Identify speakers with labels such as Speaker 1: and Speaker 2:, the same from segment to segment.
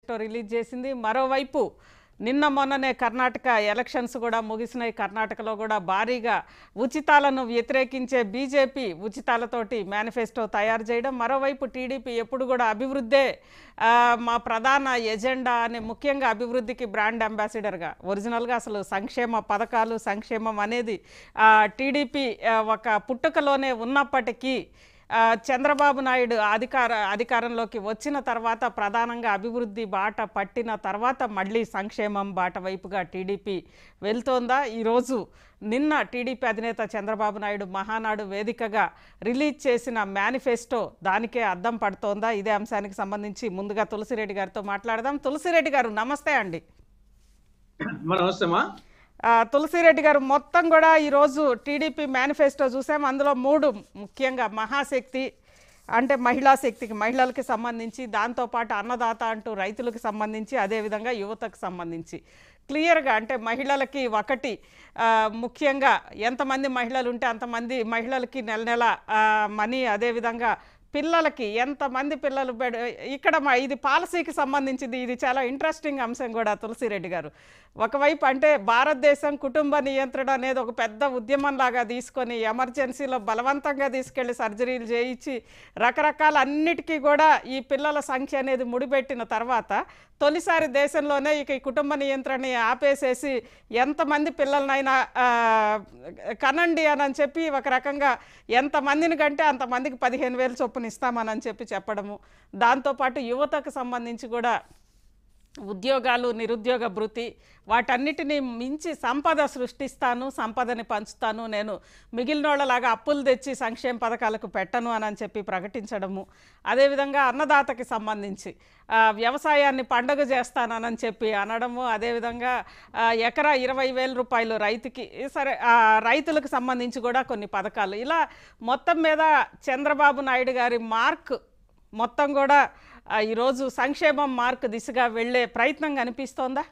Speaker 1: Manifesto release చేసింది మరోవైపు నిన్న మొన్ననే కర్ణాటక ఎలక్షన్స్ కూడా ముగిసినాయి కర్ణాటకలో కూడా భారీగా ఉచితాలను వ్యతిరేకించే బీజేపీ ఉచితాలతోటి మేనిఫెస్టో తయారు చేయడం మరోవైపు టీడీపీ ఎప్పుడు కూడా అభివృద్ధే ఆ, మా ప్రధాన ఎజెండా అనే ముఖ్యంగా అభివృద్ధికి బ్రాండ్ అంబాసిడర్గా ఒరిజినల్గా అసలు సంక్షేమ పథకాలు సంక్షేమం అనేది ఆ, టీడీపీ ఆ, ఒక పుట్టుకలోనే ఉన్నప్పటికీ ఆ, చంద్రబాబు నాయుడు అధికార అధికారంలోకి వచ్చిన తర్వాత ప్రధానంగా అభివృద్ధి బాట పట్టిన తర్వాత మళ్ళీ సంక్షేమం బాట వైపుగా టీడీపీ వెళ్తోందా ఈరోజు నిన్న టీడీపీ అధినేత చంద్రబాబు నాయుడు మహానాడు వేదికగా రిలీజ్ చేసిన మేనిఫెస్టో దానికే అద్దం పడుతోందా ఇదే అంశానికి సంబంధించి ముందుగా తులసిరెడ్డి గారితో మాట్లాడదాం తులసిరెడ్డి గారు నమస్తే అండి
Speaker 2: మన నమస్తేమా
Speaker 1: ఆ, తులసిరెడ్డి గారు మొత్తం కూడా ఈరోజు టీడీపీ మేనిఫెస్టో చూసాం అందులో మూడు ముఖ్యంగా మహాశక్తి అంటే మహిళా శక్తికి మహిళలకి సంబంధించి దాంతోపాటు అన్నదాత అంటూ రైతులకు సంబంధించి అదేవిధంగా యువతకు సంబంధించి క్లియర్గా అంటే మహిళలకి ఒకటి ఆ, ముఖ్యంగా ఎంతమంది మహిళలు ఉంటే అంతమంది మహిళలకి నెల నెల ఆ, మనీ అదేవిధంగా పిల్లలకి ఎంతమంది పిల్లలు బెడ్ ఇక్కడ మా ఇది పాలసీకి సంబంధించింది ఇది చాలా ఇంట్రెస్టింగ్ అంశం కూడా తులసిరెడ్డి గారు ఒకవైపు అంటే భారతదేశం కుటుంబ నియంత్రణ అనేది ఒక పెద్ద ఉద్యమంలాగా తీసుకొని ఎమర్జెన్సీలో బలవంతంగా తీసుకెళ్లి సర్జరీలు చేయించి రకరకాల అన్నిటికీ కూడా ఈ పిల్లల సంఖ్య అనేది ముడిపెట్టిన తర్వాత తొలిసారి దేశంలోనే ఇక ఈ కుటుంబ నియంత్రణని ఆపేసేసి ఎంతమంది పిల్లలనైనా ఆ, కనండి అని చెప్పి ఒక రకంగా ఎంతమందిని కంటే అంతమందికి పదిహేను వేలు చొప్పున ఇస్తామని చెప్పి చెప్పడము దాంతోపాటు యువతకు సంబంధించి కూడా ఉద్యోగాలు నిరుద్యోగ భృతి వాటన్నిటిని మించి సంపద సృష్టిస్తాను సంపదని పంచుతాను నేను మిగిలినోళ్ళలాగా అప్పులు తెచ్చి సంక్షేమ పథకాలకు పెట్టను అని చెప్పి ప్రకటించడము అదేవిధంగా అన్నదాతకి సంబంధించి ఆ, వ్యవసాయాన్ని పండగ చేస్తానని చెప్పి అనడము అదేవిధంగా ఆ, ఎకరా ఇరవై వేల రూపాయలు రైతుకి సరే ఆ, రైతులకు సంబంధించి కూడా కొన్ని పథకాలు ఇలా మొత్తం మీద చంద్రబాబు నాయుడు గారి మార్క్ మొత్తం కూడా ఆ, ఈరోజు సంక్షేమం మార్క్ దిశగా వెళ్ళే ప్రయత్నం కనిపిస్తోందా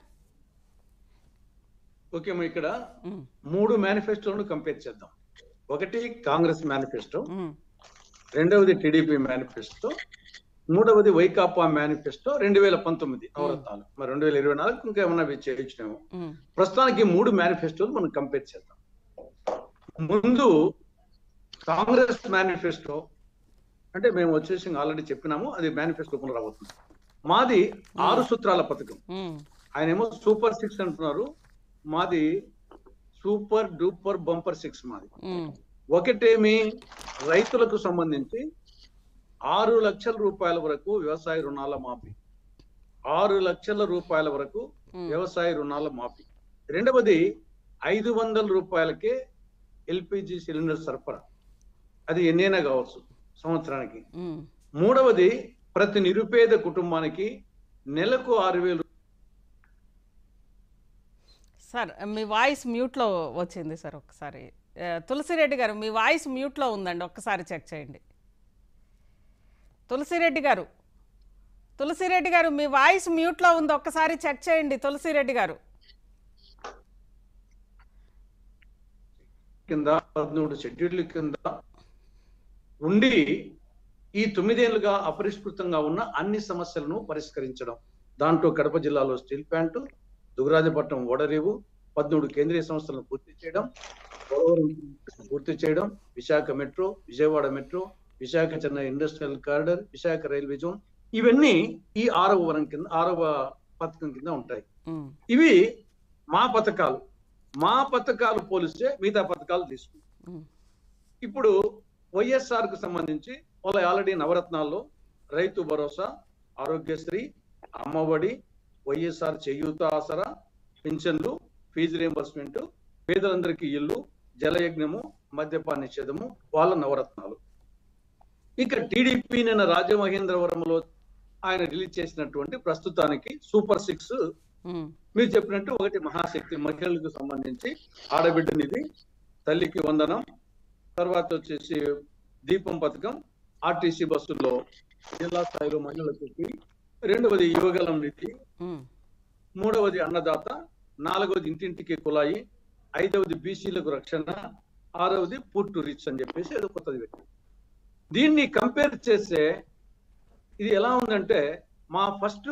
Speaker 2: ఓకే అమ్మా ఇక్కడ మూడు మేనిఫెస్టోలను కంపేర్ చేద్దాం ఒకటి కాంగ్రెస్ మేనిఫెస్టో
Speaker 1: ఉమ్,
Speaker 2: రెండవది టీడీపీ మేనిఫెస్టో మూడవది వైకాపా మేనిఫెస్టో రెండు వేల పంతొమ్మిది నవరత్నాలు మరి రెండు వేల ఇరవై నాలుగు ఇంకా ఏమన్నా చేయించినాము
Speaker 1: ఉమ్,
Speaker 2: ప్రస్తుతానికి ఈ మూడు మేనిఫెస్టోలు మనం కంపేర్ చేద్దాం ముందు కాంగ్రెస్ మేనిఫెస్టో అంటే మేము వచ్చేసి ఆల్రెడీ చెప్పినాము అది మేనిఫెస్టో రూపంలో రాబోతుంది మాది ఆరు సూత్రాల పథకం
Speaker 1: ఉమ్,
Speaker 2: ఆయన ఏమో సూపర్ సిక్స్ అంటున్నారు మాది సూపర్ డూపర్ బంపర్ సిక్స్ మాది
Speaker 1: ఉమ్,
Speaker 2: ఒకటేమి రైతులకు సంబంధించి ఆరు లక్షల రూపాయల వరకు వ్యవసాయ రుణాల మాఫీ ఆరు లక్షల రూపాయల వరకు
Speaker 1: ఉమ్,
Speaker 2: వ్యవసాయ రుణాల మాఫీ రెండవది ఐదు వందల రూపాయలకే ఎల్పిజి సిలిండర్ సరఫరా అది ఎన్నైనా కావచ్చు సంవత్సరానికి
Speaker 1: ఉమ్.
Speaker 2: మూడవది ప్రతి నిరుపేద కుటుంబానికి నెలకు ఆరు వేలు
Speaker 1: సార్ మీ వాయిస్ మ్యూట్లో వచ్చింది సార్ ఒకసారి ఆ, తులసిరెడ్డి గారు మీ వాయిస్ మ్యూట్లో ఉందండి ఒక్కసారి చెక్ చేయండి తులసిరెడ్డి గారు తులసిరెడ్డి గారు మీ వాయిస్ మ్యూట్లో ఉంది ఒక్కసారి చెక్ చేయండి తులసిరెడ్డి గారు
Speaker 2: కింద పదమూడు షెడ్యూల్ కింద ఉండి ఈ తొమ్మిదేళ్లుగా అపరిష్కృతంగా ఉన్న అన్ని సమస్యలను పరిష్కరించడం దాంట్లో కడప జిల్లాలో స్టీల్ ప్లాంట్ దుగరాజపట్నం ఓడరేవు పద్మూడు కేంద్రీయ సంస్థలను పూర్తి చేయడం పోలవరం పూర్తి చేయడం Visakha metro Vijayawada metro Visakha Chennai industrial corridor Visakha railway zone ఇవన్నీ ఈ ఆరవ వరం కింద ఆరవ పథకం కింద ఉంటాయి
Speaker 1: ఉమ్,
Speaker 2: ఇవి మా పథకాలు మా పథకాలు పోలిస్తే మిగతా పథకాలు తీసుకుంటాం
Speaker 1: ఉమ్,
Speaker 2: ఇప్పుడు వైఎస్ఆర్ కు సంబంధించి వాళ్ళ ఆల్రెడీ నవరత్నాల్లో రైతు భరోసా ఆరోగ్యశ్రీ అమ్మఒడి వైఎస్ఆర్ చేయూత ఆసరా పింఛన్లు ఫీజు రియంబర్స్మెంట్ పేదలందరికీ ఇల్లు జలయజ్ఞము మద్యపాన నిషేధము వాళ్ళ నవరత్నాలు ఇక టీడీపీ నిన్న రాజమహేంద్రవరంలో ఆయన రిలీజ్ చేసినటువంటి ప్రస్తుతానికి సూపర్ సిక్స్
Speaker 1: ఉమ్,
Speaker 2: మీరు చెప్పినట్టు ఒకటి మహాశక్తి మహిళలకు సంబంధించి ఆడబిడ్డ నిధి తల్లికి వందనం తర్వాత వచ్చేసి దీపం పథకం ఆర్టీసీ బస్సుల్లో జిల్లా స్థాయిలో మహిళలకు free. రెండవది యువగలం నిధి
Speaker 1: ఉమ్,
Speaker 2: మూడవది అన్నదాత నాలుగవది ఇంటింటికి కులాయి ఐదవది బీసీలకు రక్షణ ఆరవది పుట్ టు రిచ్ అని చెప్పేసి ఏదో కొత్తది పెట్టి దీన్ని కంపేర్ చేస్తే ఇది ఎలా ఉందంటే మా ఫస్ట్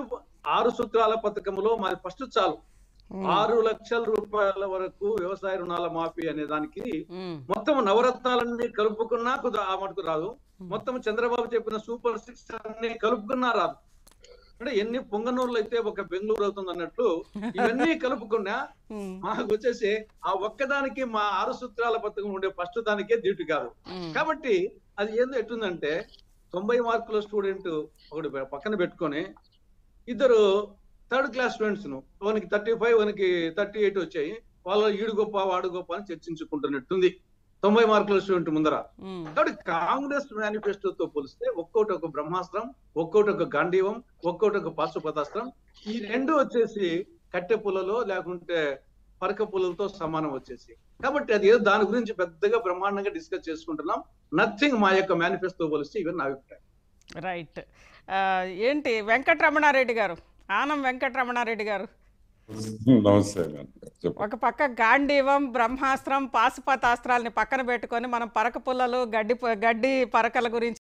Speaker 2: ఆరు సూత్రాల పథకంలో మాది ఫస్ట్ చాలు
Speaker 1: ఉమ్,
Speaker 2: ఆరు లక్షల రూపాయల వరకు వ్యవసాయ రుణాల మాఫీ అనే దానికి
Speaker 1: ఉమ్,
Speaker 2: మొత్తం నవరత్నాలన్నీ కలుపుకున్నా కుద ఆ మటుకు రాదు మొత్తం చంద్రబాబు చెప్పిన సూపర్ సిక్స్ అన్ని కలుపుకున్నా రాదు అంటే ఎన్ని పొంగనూరులు అయితే ఒక బెంగళూరు అవుతుంది అన్నట్లు ఇవన్నీ కలుపుకున్నా
Speaker 1: ఉమ్,
Speaker 2: మాకు వచ్చేసి ఆ ఒక్కదానికి మా ఆరు సూత్రాల పథకం ఉండే ఫస్ట్ దానికే డ్యూటీ కాదు
Speaker 1: ఉమ్,
Speaker 2: కాబట్టి అది ఏందో ఎట్టుందంటే తొంభై మార్కుల స్టూడెంట్ ఒకటి పె- పక్కన పెట్టుకొని ఇద్దరు థర్డ్ క్లాస్ స్టూడెంట్స్ ను వానికి థర్టీ ఫైవ్ వానికి థర్టీ ఎయిట్ వచ్చాయి వాళ్ళ ఈడు గొప్ప వాడు గొప్ప అని చర్చించుకుంటున్నట్టుంది తొంభై మార్కుల స్టూడెంట్ ముందర
Speaker 1: ఉమ్,
Speaker 2: కాబట్టి కాంగ్రెస్ మేనిఫెస్టోతో పోలిస్తే ఒక్కోటి ఒక బ్రహ్మాస్త్రం ఒక్కోటి ఒక గాంధీవం ఒక్కోటి ఒక పాశుపతాస్త్రం ఈ రెండు వచ్చేసి కట్టె పుల్లలో లేకుంటే పరక పుల్లలతో సమానం వచ్చేసి కాబట్టి అది ఏదో దాని గురించి పెద్దగా బ్రహ్మాండంగా డిస్కస్ చేసుకుంటున్నాం నథింగ్ మా యొక్క మేనిఫెస్టో పోలిస్తే ఇవన్నీ నా అభిప్రాయం
Speaker 1: రైట్ ఆ, ఏంటి వెంకటరమణారెడ్డి గారు ఆనం వెంకటరమణారెడ్డి గారు
Speaker 3: నమస్తే మేడం చెప్పండి
Speaker 1: ఒక పక్క గాంధీవం బ్రహ్మాస్త్రం పాశుపతాస్త్రాలని పక్కన పెట్టుకొని మనం పరక పుల్లలు గడ్డి ప- గడ్డి పరకల గురించి